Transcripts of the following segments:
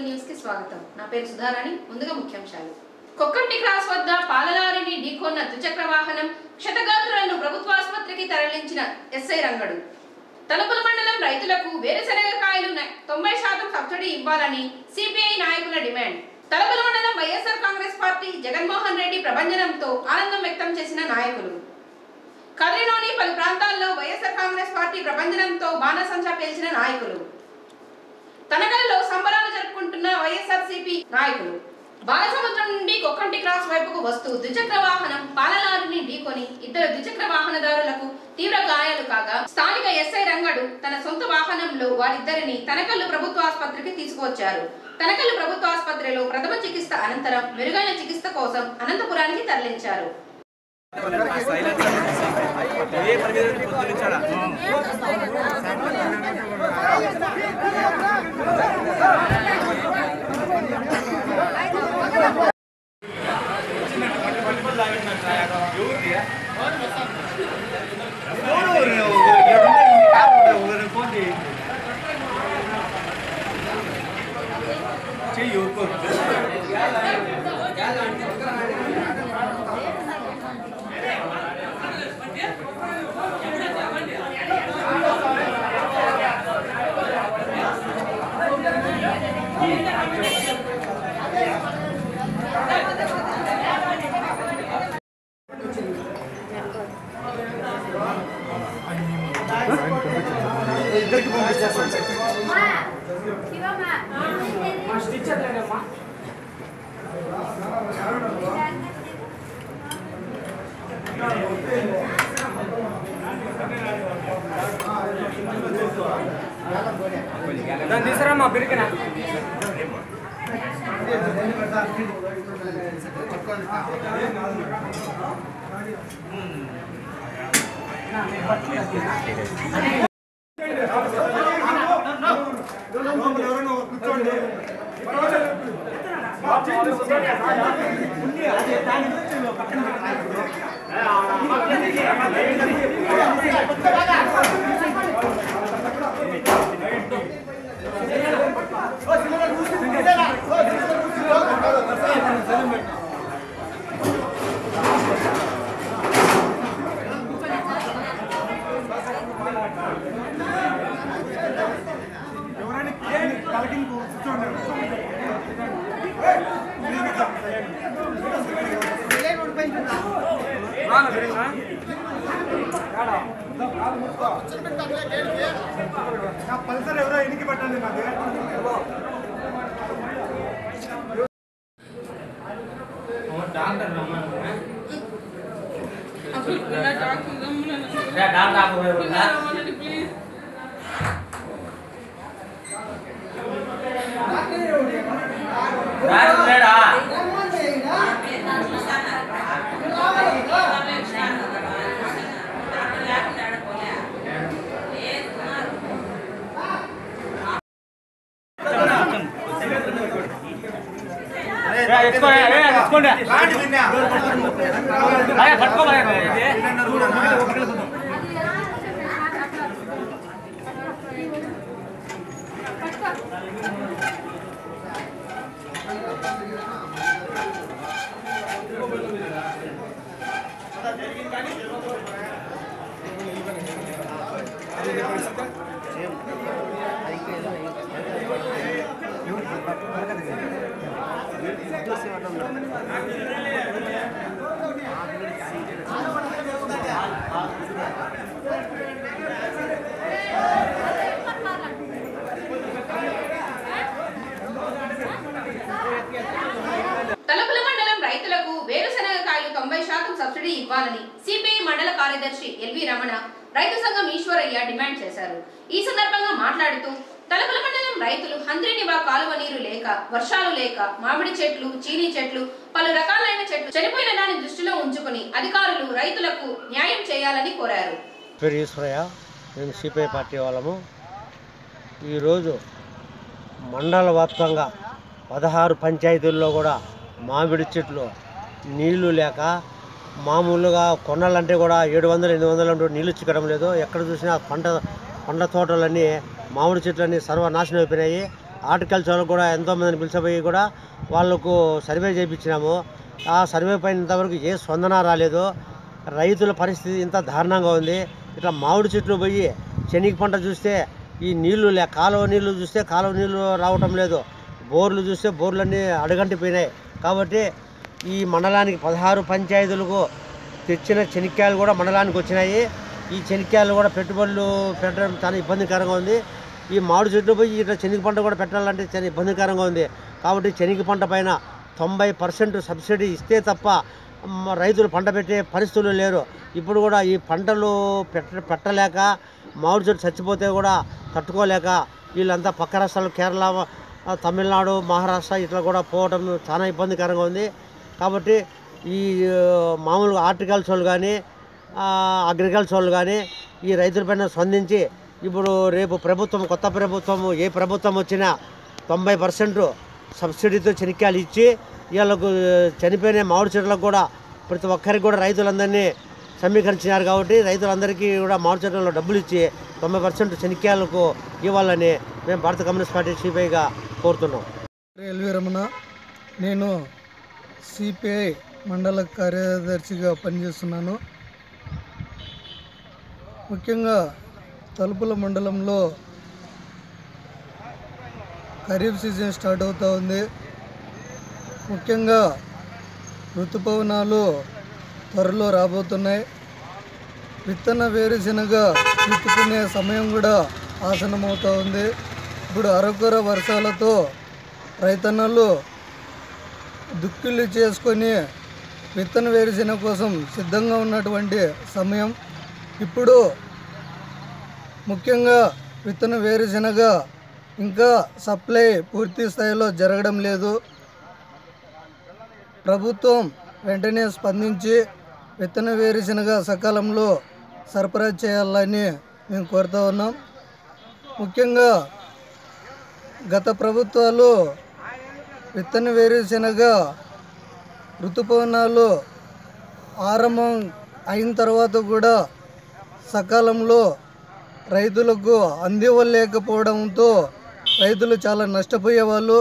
News కి స్వాగతం నా పేరు సుధారాణి ముందుగా ముఖ్యాంశాలు కొక్కంటి క్రాస్ వద్ద పాలలారిని ఢీకొన్న ద్విచక్ర వాహనం క్షతగాత్రులను ప్రభుత్వాసుపత్రికి తరలించిన ఎస్ఐ రంగడు తలుపుల మండలం రైతులకు వేరుశనగ కాయలు న- తొంభై శాతం సబ్సిడీ ఇవ్వాలని సిపిఐ నాయకుల డిమాండ్ తలుపుల మండలం YSR Congress Party Jaganmohan Reddy ప్రభంజనంతో ఆనందం వ్యక్తం చేసిన నాయకులు కదిరిలోని పలు ప్రాంతాల్లో వైఎస్ఆర్ కాంగ్రెస్ పార్టీ ప్రభంజనంతో బాణసంచా పేల్చిన నాయకులు తనగల్లో సంబరాలు జరుపుకుంటున్న వైఎస్ఆర్సీపీ నాయకులు బాలసముద్రం నుండి కొక్కంటి క్రాస్ వైపుకు వస్తూ ద్విచక్ర వాహనం పాలలారిని ఢీకొని ఇద్దరు ద్విచక్ర వాహనదారులకు తీవ్ర గాయాలు కాగా స్థానిక ఎస్ఐ రంగడు తన సొంత వాహనంలో వారిద్దరిని తనకల్లు ప్రభుత్వ ఆసుపత్రికి తీసుకువచ్చారు తనకల్లు ప్రభుత్వ ఆసుపత్రిలో ప్రథమ చికిత్స అనంతరం మెరుగైన చికిత్స కోసం అనంతపురానికి తరలించారు ఏ పని మీద పొద్దునిచ్చాడా చెయ్యి ఊరుకో ఇద్దరికి పంపించేస్తాం దాన్ని తీసుకురామ్మా బిరికినా పల్సర్ ఎవరో ఎన్నికి పెట్టండి మాకు ఎత్తుకోండి పట్టుకోవాలి తలుపుల మండలం రైతులకు వేరుశనగ కాయలు తొంభై శాతం సబ్సిడీ ఇవ్వాలని సిపిఐ మండల కార్యదర్శి ఎల్వి రమణ రైతు సంఘం ఈశ్వరయ్య డిమాండ్ చేశారు ఈ సందర్భంగా మాట్లాడుతూ తలుపుల మండలం రైతులు హంద్రినివా కాలువ నీరు లేక వర్షాలు లేక మామిడి చెట్లు చీనీ చెట్లు పలు రకాలైన చెట్లు చనిపోయిన దాన్ని దృష్టిలో ఉంచుకుని అధికారులు రైతులకు న్యాయం చేయాలని కోరారు పేరు ఈశ్వరయ్య మేము సిపిఐ పార్టీ వాళ్ళము ఈరోజు మండల వ్యాప్తంగా పదహారు పంచాయతీల్లో కూడా మామిడి చెట్లు నీళ్లు లేక మామూలుగా కొనాలంటే కూడా ఏడు వందలు ఎనిమిది వందలు అంటూ నీళ్లు చిక్కడం లేదు ఎక్కడ చూసినా పంట పండ్ల తోటలన్నీ మామిడి చెట్లన్నీ సర్వనాశనం అయిపోయినాయి హార్టికల్చర్ కూడా ఎంతోమందిని పిలిచిపోయి కూడా వాళ్ళకు సర్వే చేయించినాము ఆ సర్వే పైన ఇంతవరకు ఏ స్పందన రాలేదు రైతుల పరిస్థితి ఇంత దారుణంగా ఉంది ఇట్లా మామిడి చెట్లు పోయి శనగ పంట చూస్తే ఈ నీళ్లు లే కాలువ నీళ్లు చూస్తే కాలువ నీళ్లు రావటం లేదు బోర్లు చూస్తే బోర్లన్నీ అడగంటిపోయినాయి కాబట్టి ఈ మండలానికి పదహారు పంచాయతీలకు తెచ్చిన చెనిక్కాయలు కూడా మండలానికి వచ్చినాయి ఈ చెనిక్కాయలు కూడా పెట్టుబడులు పెట్టడం చాలా ఇబ్బందికరంగా ఉంది ఈ మామిడి చెట్లు పోయి ఇట్లా శనగ పంట కూడా పెట్టాలంటే చాలా ఇబ్బందికరంగా ఉంది కాబట్టి శనగ పంట పైన తొంభై పర్సెంట్ సబ్సిడీ ఇస్తే తప్ప మ, రైతులు పంట పెట్టే పరిస్థితులు లేరు ఇప్పుడు కూడా ఈ పంటలు పెట్ట పెట్టలేక మామిడి చెట్టు చచ్చిపోతే కూడా తట్టుకోలేక వీళ్ళంతా పక్క రాష్ట్రాలు కేరళ ఆ, తమిళనాడు మహారాష్ట్ర ఇట్లా కూడా పోవడం చాలా ఇబ్బందికరంగా ఉంది కాబట్టి ఈ ఆ, మామూలుగా హార్టికల్చర్ కానీ అగ్రికల్చర్ కానీ ఈ రైతులపైన స్పందించి ఇప్పుడు రేపు ప్రభుత్వం కొత్త ప్రభుత్వం ఏ ప్రభుత్వం వచ్చినా తొంభై పర్సెంట్ సబ్సిడీతో చెనిక్కాయలు ఇచ్చి వీళ్ళకు చనిపోయిన మామిడి చెట్లకు కూడా ప్రతి ఒక్కరికి కూడా రైతులందరినీ సమీకరించినారు కాబట్టి రైతులందరికీ కూడా మామిడి చెట్లలో డబ్బులు ఇచ్చి తొంభై పర్సెంట్ చెనిక్కాయలకు ఇవ్వాలని మేము భారత కమ్యూనిస్ట్ పార్టీ సిపిఐగా కోరుతున్నాం ఎల్వి రమణ నేను సిపిఐ మండల కార్యదర్శిగా పనిచేస్తున్నాను ముఖ్యంగా తలుపుల మండలంలో ఖరీఫ్ సీజన్ స్టార్ట్ అవుతూ ఉంది ముఖ్యంగా ఋతుపవనాలు త్వరలో రాబోతున్నాయి విత్తన వేరుశనగ విత్తుకునే సమయం కూడా ఆసనమవుతూ ఉంది ఇప్పుడు అరకొర వర్షాలతో రైతన్నలు దుక్కిళ్ళు చేసుకొని విత్తన వేరుశెనగ కోసం సిద్ధంగా ఉన్నటువంటి సమయం ఇప్పుడు ముఖ్యంగా విత్తన వేరుశెనగ ఇంకా సప్లై పూర్తి స్థాయిలో జరగడం లేదు ప్రభుత్వం వెంటనే స్పందించి విత్తన వేరుశెనగ సకాలంలో సరఫరా చేయాలని మేము కోరుతా ఉన్నాం ముఖ్యంగా గత ప్రభుత్వాలు విత్తన వేరుశెనగ ఋతుపవనాలు ఆరంభం అయిన తర్వాత కూడా సకాలంలో రైతులకు అందివ్వలేకపోవడంతో రైతులు చాలా నష్టపోయేవాళ్ళు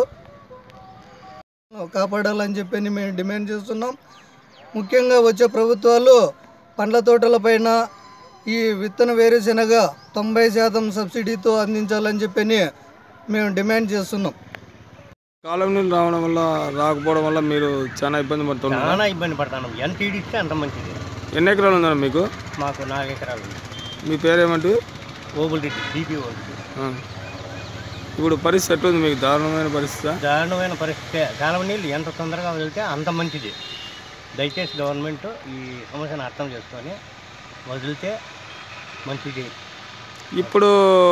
కాపాడాలని చెప్పి మేము డిమాండ్ చేస్తున్నాం ముఖ్యంగా వచ్చే ప్రభుత్వాలు పండ్ల తోటలపైన ఈ విత్తన వేరుశెనగ తొంభై శాతం సబ్సిడీతో అందించాలని చెప్పి మేము డిమాండ్ చేస్తున్నాం కాలం నీళ్ళు రావడం వల్ల రాకపోవడం వల్ల మీరు చాలా ఇబ్బంది పడుతున్నారు చాలా ఇబ్బంది పడతాను ఎంత ఇడిస్తే అంత మంచిది ఎన్ని ఎకరాలు ఉందా మీకు మాకు నాలుగు ఎకరాలు ఉంది మీ పేరేమంటే ఓబుల్ రెడ్డి బీపీ ఓబుల్ ఆ. ఇప్పుడు పరిస్థితి ఎట్లుంది మీకు దారుణమైన పరిస్థితి దారుణమైన పరిస్థితి కాలువ నీళ్ళు ఎంత తొందరగా వదిలితే అంత మంచిది దయచేసి గవర్నమెంట్ ఈ సమస్యను అర్థం చేసుకొని వదిలితే మంచిది ఇప్పుడు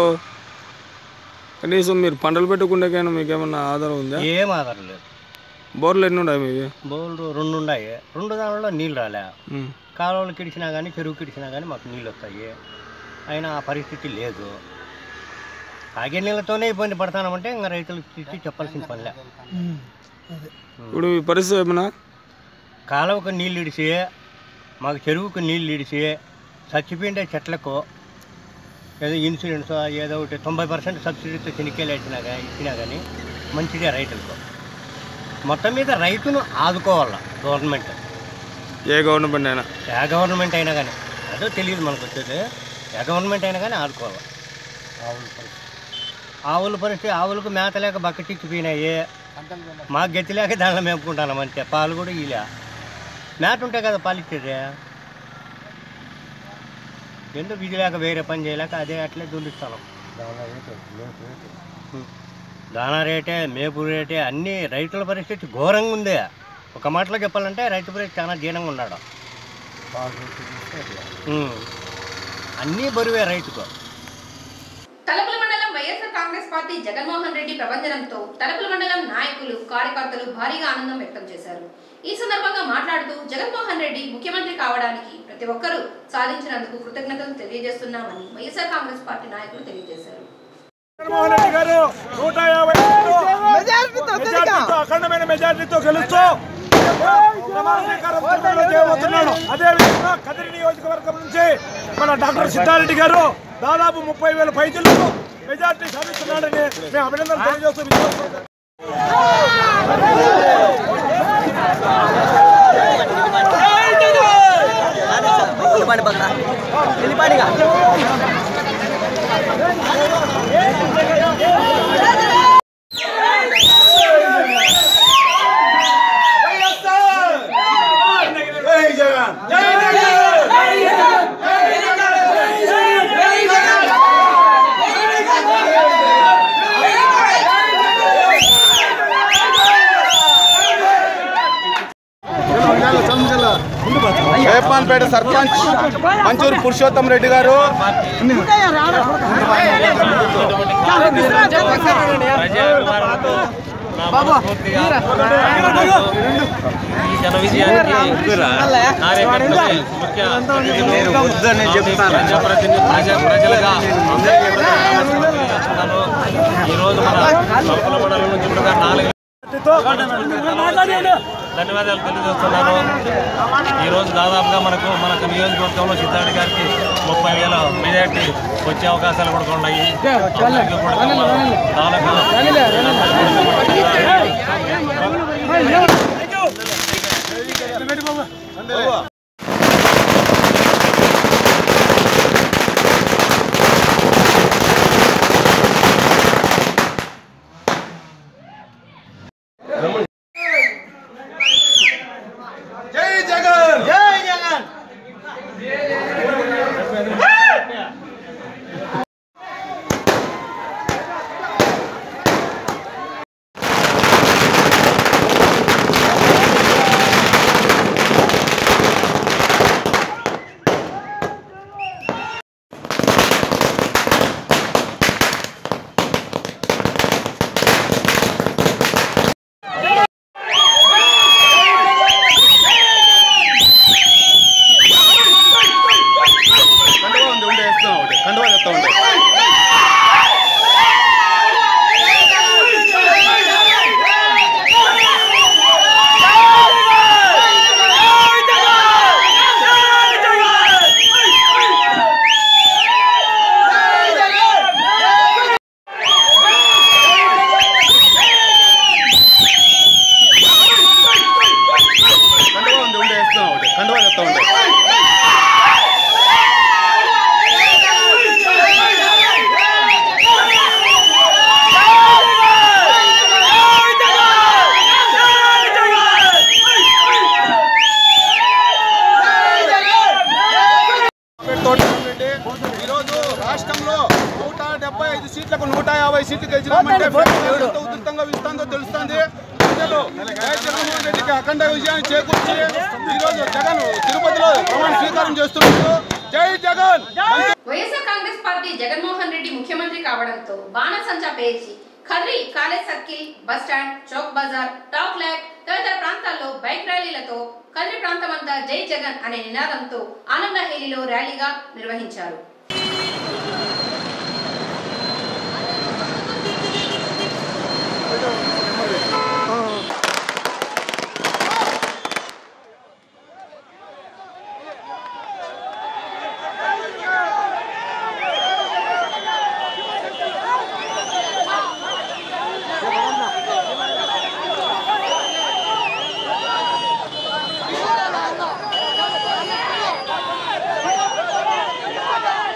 కనీసం మీరు పంటలు పెట్టుకుండేకైనా మీకు ఏమన్నా ఆధారం ఉందా ఏం ఆధారం లేదు బోర్లు ఎన్ని ఉన్నాయి మీవి బోర్లు రెండు ఉన్నాయి రెండు దానిలో నీళ్ళు రాలే ఉమ్. కాలువలు కిడిచినా కానీ చెరువు కిడిచినా కానీ మాకు నీళ్ళు వస్తాయి అయినా ఆ పరిస్థితి లేదు తాగే నీళ్ళతోనే ఇబ్బంది పడతామంటే ఇంకా రైతులకు తిట్టి చెప్పాల్సిన పనిలే ఇప్పుడు మీ పరిస్థితి ఏమన్నా కాలువకు నీళ్ళు ఇడిసి మాకు చెరువుకు నీళ్ళు ఇడిసి చచ్చిపోయిండే చెట్లకు ఏదో ఇన్సూరెన్స్ ఏదో ఒకటి తొంభై పర్సెంట్ సబ్సిడీతో చెనిక్కాయలు ఇచ్చినా కానీ ఇచ్చినా కానీ మంచిదే రైతులకు మొత్తం మీద రైతును ఆదుకోవాలి గవర్నమెంట్ ఏ గవర్నమెంట్ అయినా ఏ గవర్నమెంట్ అయినా కానీ అదో తెలియదు మనకు వచ్చేది ఏ గవర్నమెంట్ అయినా కానీ ఆదుకోవాలి ఆవుల పరిస్థితి ఆవుల పరిస్థితి ఆవులకు మేత లేక బక్కటిచ్చిపోయినాయి మాకు గతి లేక దానిలో మేపుకుంటాను అంతే పాలు కూడా ఇలా మేత ఉంటే కదా పాలు ఇచ్చేది ఎందుకు విధి లేక వేరే పని చేయలేక అదే అట్లే దుండిస్తాను దానా రేటే మేపు రేటే అన్ని రైతుల పరిస్థితి ఘోరంగా ఉంది ఒక మాటలో చెప్పాలంటే రైతు పరిస్థితి చాలా దీనంగా ఉన్నాడు ఉమ్. అన్నీ బరువే రైతుకు తలుపుల మండలం YSR Congress Party Jaganmohan Reddy ప్రభంజనంతో తలుపుల మండలం నాయకులు కార్యకర్తలు భారీగా ఆనందం వ్యక్తం చేశారు ఈ సందర్భంగా మాట్లాడుతూ జగన్మోహన్ రెడ్డి ముఖ్యమంత్రి కావడానికి ప్రతి ఒక్కరూ సాధించినందుకు కృతజ్ఞతలు తెలియజేస్తున్నామని వైఎస్ఆర్ కాంగ్రెస్ పార్టీ నాయకులు తెలియజేశారు జగన్మోహన్ రెడ్డి గారు నూట యాభై మెజార్టీతో అఖండమైన మెజార్టీతో గెలుస్తూ ప్రమాణ స్వీకారం తిరుమలలో చేయబోతున్నాడు అదే విధంగా కదిరి నియోజకవర్గం నుంచి మన డాక్టర్ సిద్ధారెడ్డి గారు దాదాపు ముప్పై వేల పైచులకు మెజార్టీ సాధిస్తున్నాడని మేము అభినందనలు తెలియజేస్తూ విశ్వాసం వేపాన్పేట సర్పంచ్ మంచూరు పురుషోత్తం రెడ్డి గారు ఈ జన విజయానికి కార్యకర్తలే ముఖ్య అతిథులు, ప్రజాప్రతినిధులు, ప్రజా ప్రజలుగా అందరికీ కూడా నమస్కారం తెలియజేస్తున్నాను. ఈరోజు మన లోపల మండలం నుంచి కూడా నాలుగు ధన్యవాదాలు తెలియజేస్తున్నాను ఈరోజు దాదాపుగా మనకు మనకు నియోజకవర్గంలో సిద్ధార్థి గారికి ముప్పై వేల మెజార్టీ వచ్చే అవకాశాలు కూడా ఉన్నాయి అందరికీ కూడా మన తాలూకా జై జగన్ జై జగన్ కండువా ఉంది ఉండే వేస్తున్నాం ఒకటి కండువా చెప్తా ఉండే కండువా ఉంది ఉండే వేస్తున్నాం ఒకటి కండువా చెప్తా ఉండే తోటరెడ్డి, ఈరోజు రాష్ట్రంలో నూట డెబ్బై ఐదు సీట్లకు నూట యాభై సీట్లు గెలిచినామంటే ఫలితాలు ఎంత ఉధృతంగా ఇస్తుందో తెలుస్తుంది ప్రజలు జై జగన్మోహన్ రెడ్డికి అఖండ విజయాన్ని చేకూర్చి ఈరోజు జగన్ తిరుపతిలో ప్రమాణ స్వీకారం చేస్తున్నారు జై Jagan YSR Congress Party Jaganmohan Reddy ముఖ్యమంత్రి కావడంతో బాణసంచా పేర్చి Kadiri college circle bus stand చౌక్ బజార్ టాక్ ల్యాక్ తదితర ప్రాంతాల్లో బైక్ ర్యాలీలతో కద్రి ప్రాంతమంతా జై జగన్ అనే నినాదంతో ఆనంద హేలీలో ర్యాలీగా నిర్వహించారు జై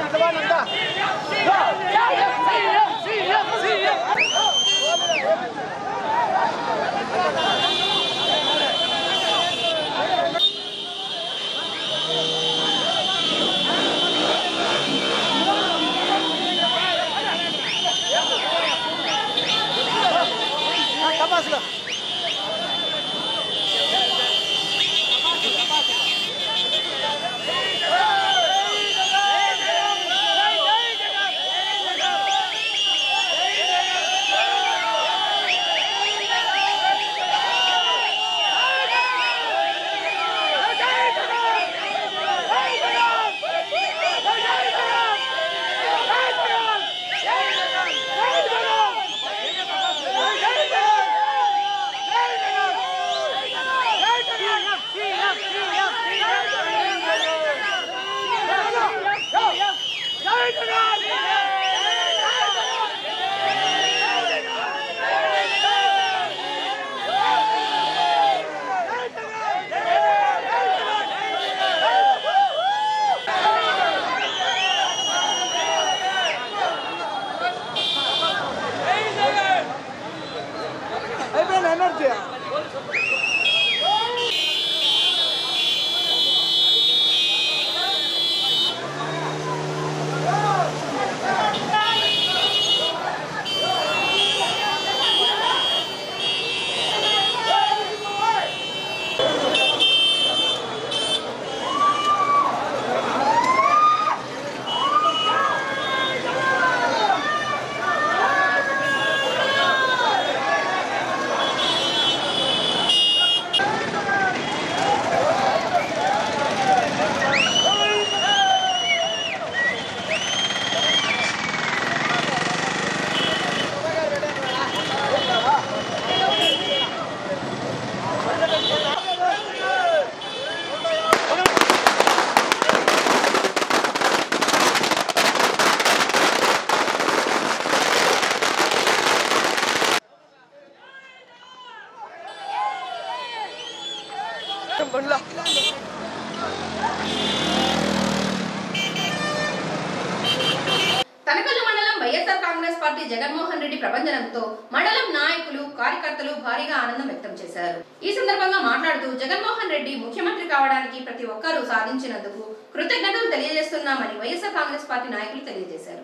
తనకల్లు మండలం YSR Congress Party Jaganmohan Reddy ప్రభంజనంతో మండలం నాయకులు కార్యకర్తలు భారీగా ఆనందం వ్యక్తం చేశారు ఈ సందర్భంగా మాట్లాడుతూ జగన్మోహన్ రెడ్డి ముఖ్యమంత్రి కావడానికి ప్రతి ఒక్కరూ సాధించినందుకు కృతజ్ఞతలు తెలియజేస్తున్నామని వైఎస్ఆర్ కాంగ్రెస్ పార్టీ నాయకులు తెలియజేశారు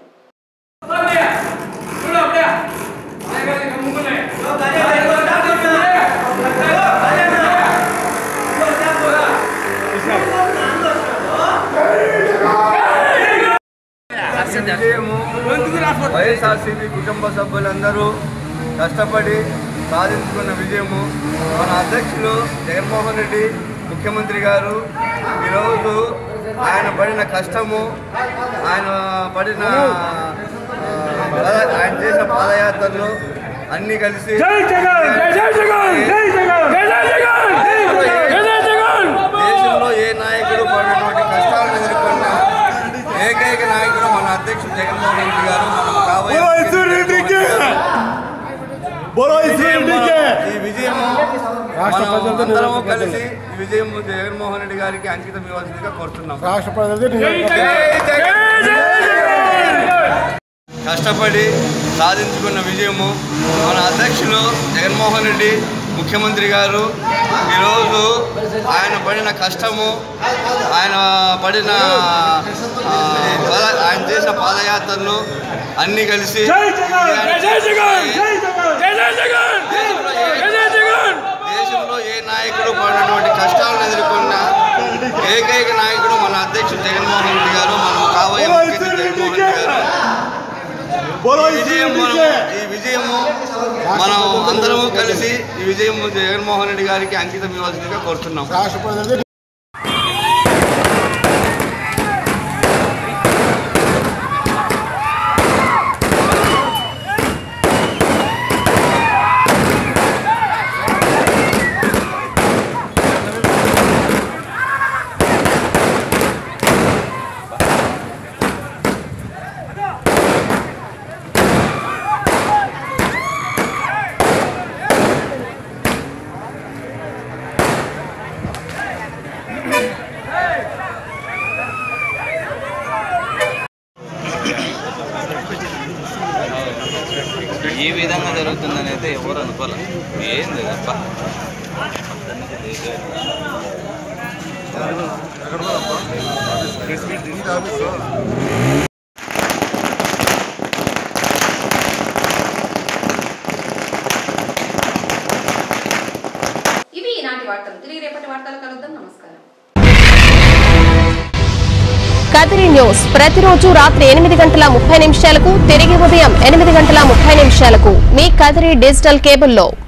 వైఎస్ఆర్సీపీ కుటుంబ సభ్యులందరూ కష్టపడి సాధించుకున్న విజయము మన అధ్యక్షులు జగన్మోహన్ రెడ్డి ముఖ్యమంత్రి గారు ఈరోజు ఆయన పడిన కష్టము ఆయన పడిన ఆ, పద- ఆయన చేసిన పాదయాత్రలు అన్నీ కలిసి దేశంలో ఏ నాయకుడు పడినటువంటి కష్టాలను ఎదుర్కొన్న ఏకైక నాయకుడు మన అధ్యక్షుడు జగన్మోహన్ రెడ్డి గారు మనం కాబోయే విజయం మనం- ఈ విజయం మనం అందరము కలిసి ఈ విజయం జగన్మోహన్ రెడ్డి గారికి అంకితం ఇవ్వాల్సిందిగా కోరుతున్నాం కష్టపడి సాధించుకున్న విజయము మన అధ్యక్షులు జగన్మోహన్ రెడ్డి ముఖ్యమంత్రి గారు ఈరోజు ఆయన పడిన కష్టము ఆయన పడిన ఆ, పద- ఆయన చేసిన పాదయాత్రలు అన్నీ కలిసి దేశంలో ఏ నాయకుడు పడినటువంటి కష్టాలను ఎదుర్కొన్న ఏకైక నాయకుడు మన అధ్యక్షుడు జగన్మోహన్ రెడ్డి గారు మనం కాబోయే ముఖ్యమంత్రి జగన్మోహన్ రెడ్డి గారు ఈ విజయం మనం ఈ విజయము మనం అందరము కలిసి ఈ విజయం జగన్మోహన్ రెడ్డి గారికి అంకితం ఇవ్వాల్సిందిగా కోరుతున్నాం ఏంది అబ్బా ఇవి ఈనాటి వార్తలు తిరిగి రేపటి వార్తలు కలుద్దాం నమస్కారం కదిరి న్యూస్ ప్రతిరోజు రాత్రి ఎనిమిది గంటల ముప్పై నిమిషాలకు తిరిగి ఉదయం ఎనిమిది గంటల ముప్పై నిమిషాలకు మీ కదిరి డిజిటల్ కేబుల్లో